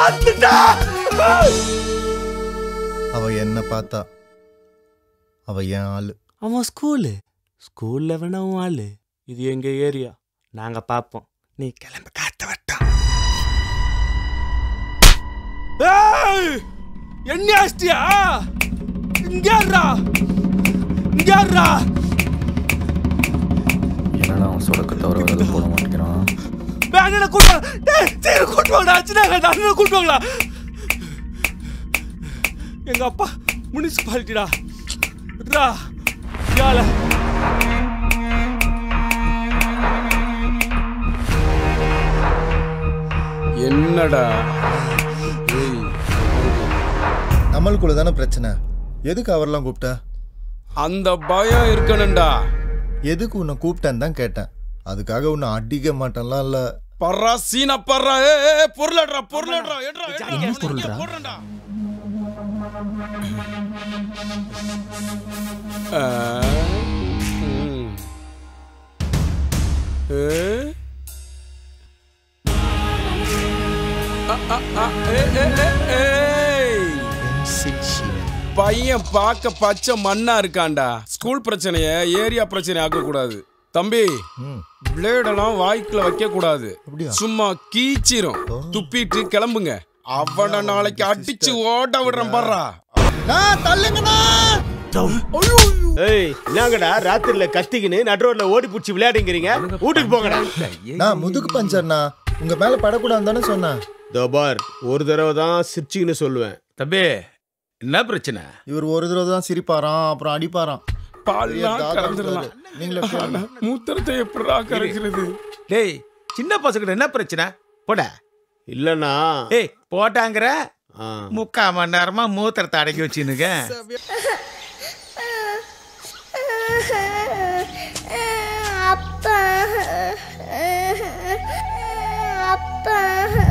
வந்துட்டா அவ என்ன பார்த்தா அவ என் ஆளு அவன் ஸ்கூலு ஸ்கூல்ல வேணா உன் ஆளு இது எங்க ஏரியா நாங்க பார்ப்போம் நீ கிளம்பு காத்த வட்டம் ஏய்! என்ன ஆஸ்தியா இங்க யார்ரா இங்க யார்ரா என்னடா அவன் சொடக்கு தவிர வேறு எதுவும் போட மாட்டேங்கிறான் அண்ணனை கூட்டு வாங்க டேய் சீரு கூட்டு வாங்கடா சின்ன அண்ணனை கூட்டு வாங்கடா எங்க அப்பா முனிசிபாலிட்டிடா விட்றா யால என்னடா ஏய், நம்மளுக்குள்ள தானே பிரச்சனை எதுக்கு அவரெல்லாம் கூப்பிட்ட அந்த பயம் இருக்கணும்டா எதுக்கு உன்னை கூப்பிட்டேன்னு தான் கேட்டேன் அதுக்காக உன்னை அடிக்க மாட்டேன்லாம் இல்ல பர்றா சீனா பர்றா ஏ ஏ, ஏ, பொருளட்றா பொருளட்றா எடுறா என்ன பொருள்டா? போடுறா பையன் பார்க்க பச்சை மண்ணா இருக்கான்டா ஸ்கூல் பிரச்சனைய ஏரியா பிரச்சனை ஆக்க கூடாது தம்பி ம். பிளேடெல்லாம் வாய்க்குள்ள வைக்க கூடாது அப்படியா? சும்மா கீச்சிரும் துப்பிட்டு கிளம்புங்க அவனை நாளைக்கு அடிச்சு ஓட்ட விடுறேன் பாடுறா ஏய் என்னங்கடா ராத்திரில கத்திக்கின்னு நடுரோட்ல ஓடி புடிச்சு விளையாடுங்கிறீங்க வீட்டுக்கு போங்கடா நான் முதுகு பஞ்சர்ண்ணா உங்க மேல படக்கூடாதுன்னு தானே சொன்னேன் தோபார் ஒரு தடவை தான் சிரிச்சிங்கன்னு சொல்லுவேன் தம்பி என்ன பிரச்சனை இவர் ஒரு தடவை தான் சிரிப்பாராம் அப்புறம் அடிப்பாராம் பால்லாம் தாத்தா கறந்துடலாம் இருக்காரு. நீங்களே கேளுங்க. மூத்திரத்தை எப்படிடா கரைக்கிறது டேய் சின்ன பசங்கிட்ட என்ன பிரச்சனை போட இல்லண்ணா டேய் போட்டாங்கிற ஆ. முக்கால் மணி நேரமா மூத்திரத்தை அடக்கி வச்சுனுங்க அப்பா அப்பா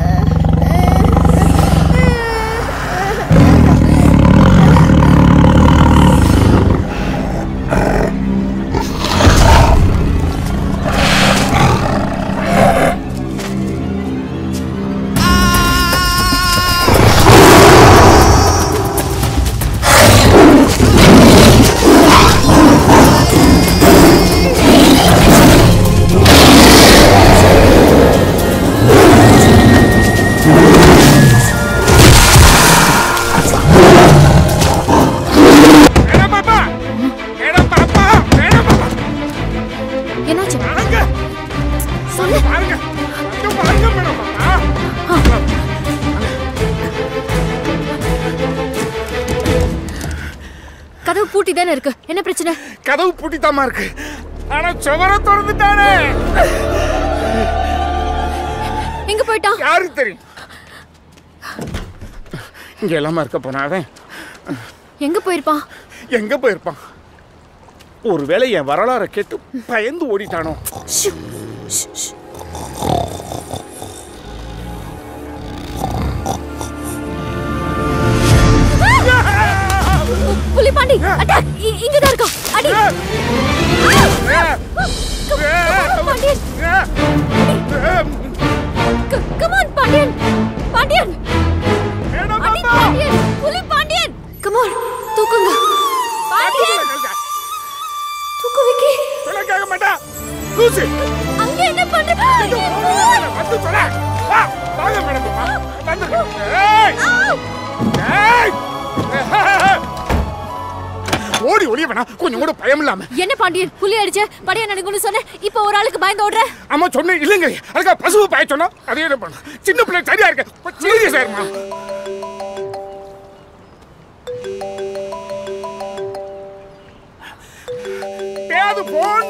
என்னாச்சு சொல்லு கதவு பூட்டி தானே இருக்கு என்ன பிரச்சனை கதவு பூட்டித்தாமா இருக்கு ஆனா சுவர திறந்துட்டானே எங்க போயிட்டான் யாருக்கு தெரியும் இங்க எல்லாமே இருக்க போனா அவன் எங்க போயிருப்பான் எங்க போயிருப்பான் ஒருவேளை என் வரலாறை கேட்டு பயந்து ஓடிட்டானோ ஷு, ஷு, ஷு. புலி பாண்டி அட்டாக் இங்கதான் இருக்கான் அடி பாண்டியன் கமான் பாண்டியன் பாண்டியன் அடி பாண்டியன் புலி பாண்டியன் கமான் தூக்குங்க பாண்டியன் தூக்கு விக்கி சொல்ல கேட்க மாட்டா லூசு அங்க என்ன பண்ற வந்து சொல்ல வா, வாங்க மேடம் வா, வந்துருங்க. ஏய் ஏய் ஓடி ஒளிய வேணா கொஞ்சம் கூட பயம் இல்லாம என்ன பாண்டியன் புலி அடிச்ச படையா நடுங்குன்னு சொன்ன இப்ப ஒரு ஆளுக்கு பயந்து ஓடுற அம்மா சொன்னேன் இல்லைங்க அதுக்காக பசுவை பாய சொன்னா அதே என்ன பண்ண சின்ன பிள்ளை சரியா இருக்க சீரியஸா இருமா ஏது போன்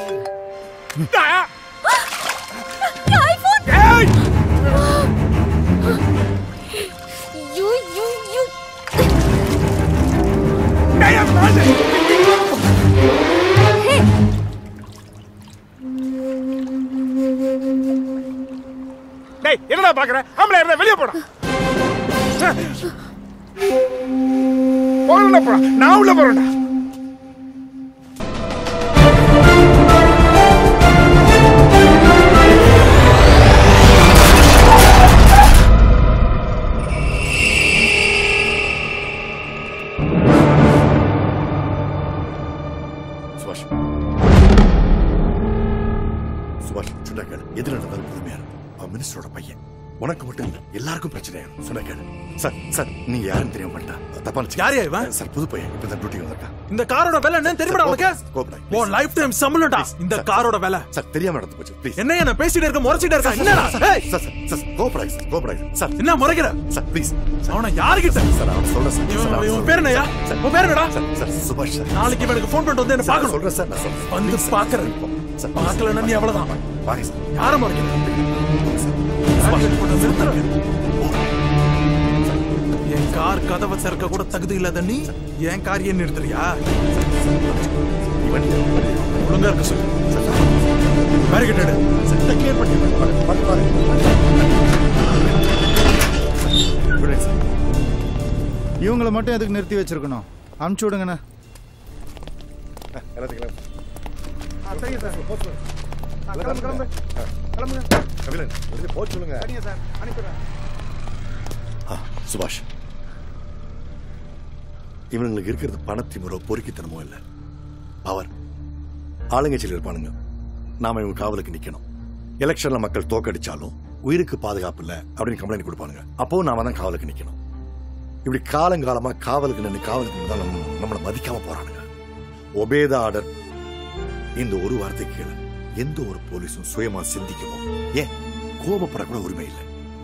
ஐபோன் ஏய் யூ யூ யூ டேய், அந்த பாரு. ஹே டேய் என்னடா பாக்குற ஆம்பளை இருந்தா வெளியே போடா போடா போடா நான் உள்ள போறேன்டா சுபாஷ் சுபாஷ் சொன்ன கேளு எது நடந்தாலும் பொறுமையா இருக்கும் அவன் மினிஸ்டரோட பையன் உனக்கு மட்டும் இல்ல எல்லாருக்கும் பிரச்சனை ஆகும் சொன்ன கேளு சார் சார் நீங்க யாரும் தெரியாம பண்ணிட்டா தப்பா யாரையா இவன்? சார் புது பையன் இப்ப தான் டியூட்டி வந்திருக்கா இந்த காரோட விலை என்ன தெரியுமா உனக்கு உன் லைஃப் டைம் சம்பளம்டா இந்த காரோட விலை சார் தெரியாம நடந்து போச்சு ப்ளீஸ் என்ன என்ன பேசிட்டு இருக்க முறைச்சிட்டு இருக்க என்னடா ஏய், சார் சார் சார் கோபடாய் சார் கோபடாய் சார் என்ன முறைக்கிற சார் ப்ளீஸ் அவனை யாருகிட்ட சார் அவன் சொல்றேன் சார் இவன் சார், அவன் இவன் சொல்றேன். பேர் என்னய்யா சார், உன் பேர் என்னடா சார் சார் சுபாஷ் சார் நாளைக்கு இவனுக்கு ஃபோன் பண்ணிட்டு வந்து என்ன சார், நான் பார்க்கணும் சொல்றேன் சார் நான் சொல்றேன் வந்து பாக்குறேன் சார் பார்க்கலன்னா நீ அவ்வளவுதான் வாங்க சார் யார முறைக்கிற ஆக்சிடென்ட் பண்ண நிறுத்துறேன். என் கார் கதவை திறக்க கூட தகுதி இல்லாத நீ என் கார் ஏன் நிறுத்துறியா ஒழுங்கா இருக்க சொல்லு பேரிகேட் இவங்களை மட்டும் எதுக்கு நிறுத்தி வச்சிருக்கணும் அனுப்பிச்சு விடுங்கண்ணா சுபாஷ் இவனுங்களுக்கு இருக்கிறது பணத்திமுறோ பொறுக்கித்தனமோ இல்ல பவர் ஆளுங்கட்சியில் இருப்பானுங்க நாம இவங்க காவலுக்கு நிக்கணும் எலெக்ஷன்ல மக்கள் தோக்கடிச்சாலும் உயிருக்கு பாதுகாப்பு இல்ல அப்படின்னு கம்ப்ளைண்ட் கொடுப்பானுங்க அப்போ நாம தான் காவலுக்கு நிக்கணும் இப்படி காலங்காலமா காவலுக்கு நின்று காவலுக்கு நின்று தான் நம்ம நம்மளை மதிக்காம போறானுங்க ஒபேத ஆர்டர் இந்த ஒரு வார்த்தைக்கு கீழே எந்த ஒரு போலீஸும் சுயமா சிந்திக்கவோ ஏன் கோபப்படக்கூட உரிமை இல்லை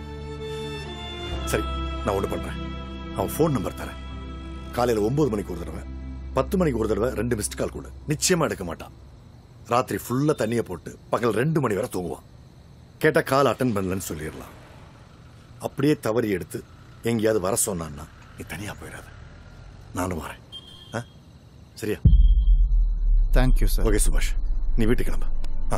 சரி நான் ஒண்ணு பண்றேன் அவன் ஃபோன் நம்பர் தரேன் காலையில ஒன்பது மணிக்கு ஒரு தடவை பத்து மணிக்கு ஒரு தடவை ரெண்டு மிஸ்ட் கால் கொடு நிச்சயமா எடுக்க மாட்டான் ராத்திரி ஃபுல்லா தண்ணியை போட்டு பகல் ரெண்டு மணி வரை தூங்குவான் கேட்டா கால் அட்டன் பண்ணலன்னு சொல்லிடலாம் அப்படியே தவறி எடுத்து எங்கேயாவது வர சொன்னான்னா நீ தனியா போயிடாத நானும் வரேன் ஆ? சரியா தேங்க்யூ சார் ஓகே சுபாஷ் நீ வீட்டுக்கு கிளம்பு ஆ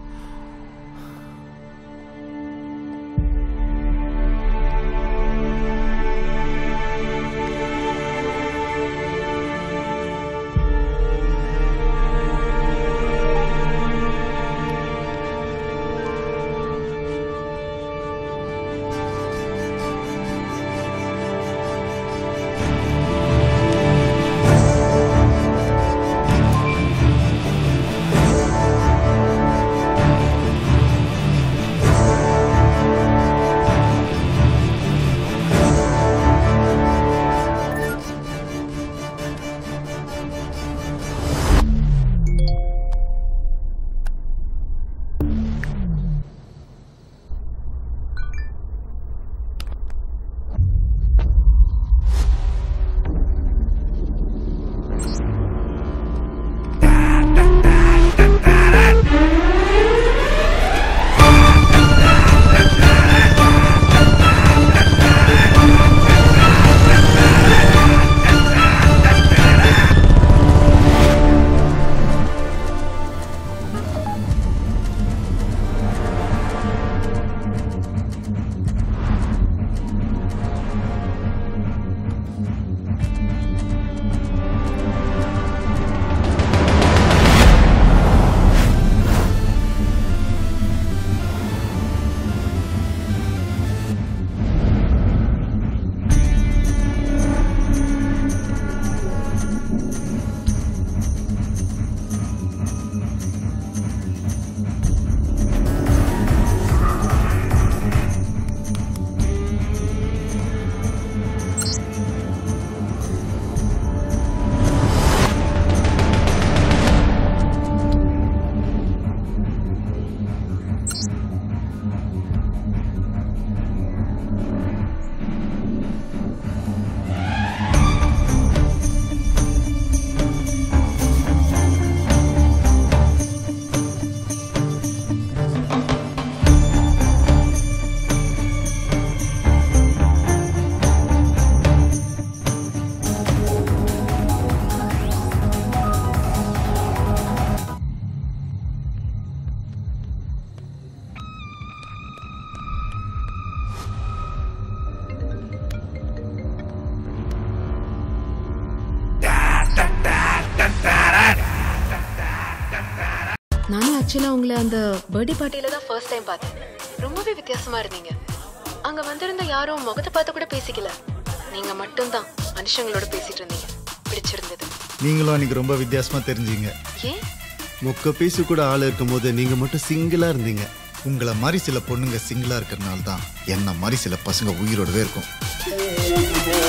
நானும் ஆக்சுவலாக உங்களை அந்த பர்த்டே பார்ட்டியில தான் ஃபர்ஸ்ட் டைம் பார்த்தேன் ரொம்பவே வித்தியாசமா இருந்தீங்க அங்க வந்திருந்த யாரும் முகத்தை பார்த்து கூட பேசிக்கல நீங்க மட்டும்தான் மனுஷங்களோட பேசிட்டு இருந்தீங்க பிடிச்சிருந்தது நீங்களும் அன்னைக்கு ரொம்ப வித்தியாசமா தெரிஞ்சீங்க ஏன் மொக்க பீஸு கூட ஆள் இருக்கும் போது நீங்க மட்டும் சிங்கிளா இருந்தீங்க உங்களை மாதிரி சில பொண்ணுங்க சிங்கிளா இருக்கிறனால தான் என்ன மாதிரி சில பசங்க உயிரோடவே இருக்கும்